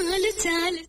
చాలు చాలు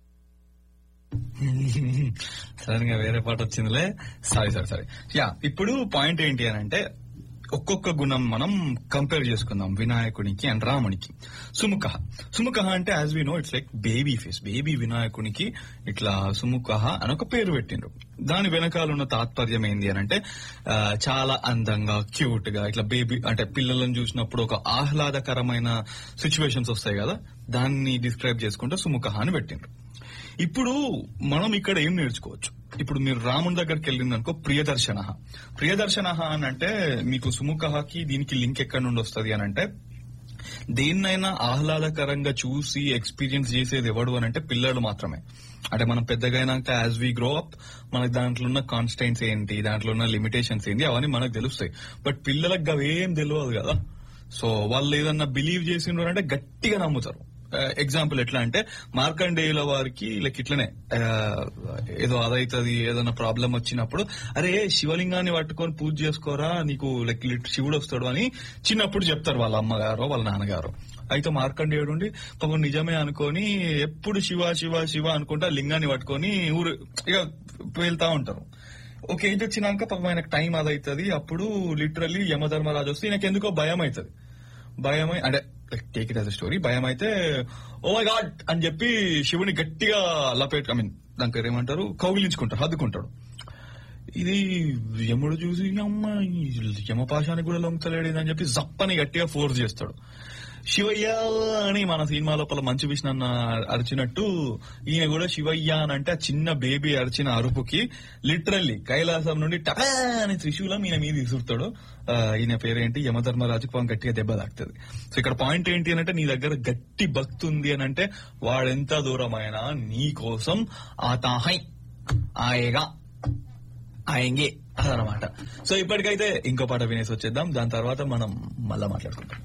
సడన్ గా వేరే పాట వచ్చిందిలే సారీ సారీ సారీ యా ఇప్పుడు పాయింట్ ఏంటి అని అంటే ఒక్కొక్క గుణం మనం కంపేర్ చేసుకుందాం వినాయకునికి అండ్ రామునికి సుముఖ సుముఖ అంటే as we know it's like baby face baby వినాయకునికి ఇట్లా సుముఖ అని ఒక పేరు పెట్టిండ్రు దాని వెనకాల ఉన్న తాత్పర్యం ఏంది అని అంటే ఆ, చాలా అందంగా క్యూట్ గా ఇట్లా బేబీ అంటే పిల్లలను చూసినప్పుడు ఒక ఆహ్లాదకరమైన సిచ్యువేషన్స్ వస్తాయి కదా దాన్ని డిస్క్రైబ్ చేసుకుంటే సుముఖ అని పెట్టిండ్రు ఇప్పుడు మనం ఇక్కడ ఏం నేర్చుకోవచ్చు ఇప్పుడు మీరు రాముని దగ్గరికి వెళ్ళింది అనుకో ప్రియదర్శన ప్రియదర్శన అని అంటే మీకు సుముఖకి దీనికి లింక్ ఎక్కడి నుండి వస్తుంది అని అంటే దేన్నైనా ఆహ్లాదకరంగా చూసి ఎక్స్పీరియన్స్ చేసేది ఎవడు అని అంటే పిల్లలు మాత్రమే అంటే మనం పెద్దగైనాక యాజ్ వీ గ్రో అప్ మనకి దాంట్లో ఉన్న కాన్స్టెంట్స్ ఏంటి దాంట్లో ఉన్న లిమిటేషన్స్ ఏంటి అవన్నీ మనకు తెలుస్తాయి బట్ పిల్లలకు అవేం తెలియదు కదా సో వాళ్ళు ఏదన్నా బిలీవ్ చేసిండ్రు అంటే గట్టిగా నమ్ముతారు ఎగ్జాంపుల్ ఎట్లా అంటే మార్కండేయుల వారికి లైక్ ఇట్లనే ఆ, ఏదో అదైతుంది ఏదైనా ప్రాబ్లం వచ్చినప్పుడు అరే శివలింగాన్ని పట్టుకొని పూజ చేసుకోరా నీకు లైక్ లిట్- శివుడు వస్తాడు అని చిన్నప్పుడు చెప్తారు వాళ్ళ అమ్మగారు వాళ్ళ నాన్నగారు అయితే మార్కండేయుడు ఉండి పాపం నిజమే అనుకొని ఎప్పుడు శివ శివ శివ అనుకుంటా లింగాన్ని పట్టుకొని ఊరు ఇక వెళ్తా ఉంటారు ఒక ఏజ్ వచ్చినాక పాపం ఆయనకు టైం అదైతుంది అప్పుడు లిటరల్లీ యమధర్మరాజు వస్తే ఈయనకి ఎందుకో భయం అవుతుంది భయం అయి- అంటే టేక్ ఇట్ యాజ్ స్టోరీ భయం అయితే ఓ మై గాడ్ అని చెప్పి శివుని గట్టిగా లపేట్ ఐ మీన్ దాని పేరు ఏమంటారు కౌగిలించుకుంటారు హద్దుకుంటాడు ఇది యముడు చూసి అమ్మ ఈ యమపాశానికి కూడా లొంగతలేడు ఇది అని చెప్పి జప్పని గట్టిగా ఫోర్స్ చేస్తాడు శివయ్య అని మన సినిమా లోపల మంచు విష్ణు అన్న అరిచినట్టు ఈయన కూడా శివయ్య అని అంటే ఆ చిన్న బేబీ అరిచిన అరుపుకి లిటరల్లీ కైలాసం నుండి టకా అని త్రిశూలం ఈయన మీద విసురుతాడు ఆ, ఈయన పేరేంటి యమధర్మరాజుకు పాపం గట్టిగా దెబ్బ తాకుతుంది సో ఇక్కడ పాయింట్ ఏంటి అని అంటే నీ దగ్గర గట్టి భక్తి ఉంది అని అంటే వాడెంత దూరమైనా నీ కోసం ఆ తాహై ఆయేగా ఆయంగే అదనమాట సో ఇప్పటికైతే ఇంకో పాట వినేసి వచ్చేద్దాం దాని తర్వాత మనం మళ్ళా మాట్లాడుకుంటాం